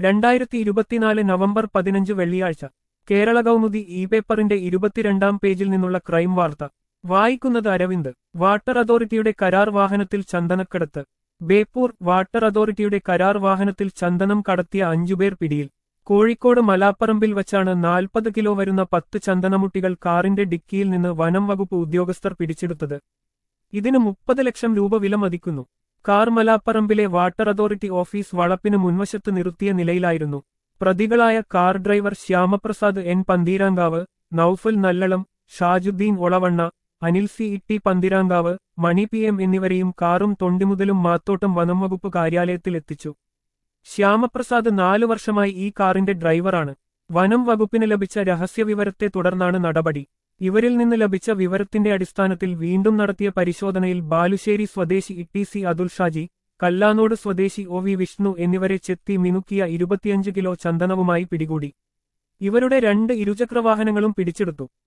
രണ്ടായിരത്തി ഇരുപത്തിനാല് നവംബർ പതിനഞ്ച് വെള്ളിയാഴ്ച കേരള കൗമുദി ഇ പേപ്പറിന്റെ ഇരുപത്തിരണ്ടാം പേജിൽ നിന്നുള്ള ക്രൈം വാർത്ത വായിക്കുന്നത് അരവിന്ദ് വാട്ടർ അതോറിറ്റിയുടെ കരാർ വാഹനത്തിൽ ചന്ദനക്കടത്ത് ബേപ്പൂർ വാട്ടർ അതോറിറ്റിയുടെ കരാർ വാഹനത്തിൽ ചന്ദനം കടത്തിയ അഞ്ചുപേർ പിടിയിൽ കോഴിക്കോട് മലാപ്പറമ്പിൽ വച്ചാണ് നാൽപ്പത് കിലോ വരുന്ന പത്ത് ചന്ദനമുട്ടികൾ കാറിന്റെ ഡിക്കിയിൽ നിന്ന് വനം വകുപ്പ് ഉദ്യോഗസ്ഥർ പിടിച്ചെടുത്തത് ഇതിന് മുപ്പത് ലക്ഷം രൂപ വില മതിക്കുന്നു കാർ മലാപ്പറമ്പിലെ വാട്ടർ അതോറിറ്റി ഓഫീസ് വളപ്പിന് മുൻവശത്ത് നിർത്തിയ നിലയിലായിരുന്നു പ്രതികളായ car driver Shyamaprasad N Pantheerankavu Naufal Nallalam Shajuddin Olavanna Anil C Itti Pantheerankavu Mani P M എന്നിവരെയും കാറും തൊണ്ടിമുതലും മാത്തോട്ടം വനംവകുപ്പ് കാര്യാലയത്തിൽ എത്തിച്ചു ശ്യാമപ്രസാദ് നാലു വർഷമായി ഈ കാറിന്റെ ഡ്രൈവറാണ് വനം വകുപ്പിന് ലഭിച്ച രഹസ്യവിവരത്തെ തുടർന്നാണ് നടപടി ഇവരിൽ നിന്ന് ലഭിച്ച വിവരത്തിന്റെ അടിസ്ഥാനത്തിൽ വീണ്ടും നടത്തിയ പരിശോധനയിൽ ബാലുശ്ശേരി സ്വദേശി ഇട്ടി സി അതുൽ ഷാജി കല്ലാനോട് സ്വദേശി ഒ വി വിഷ്ണു എന്നിവരെ ചെത്തി മിനുക്കിയ ഇരുപത്തിയഞ്ച് കിലോ ചന്ദനവുമായി പിടികൂടി ഇവരുടെ രണ്ട് ഇരുചക്രവാഹനങ്ങളും പിടിച്ചെടുത്തു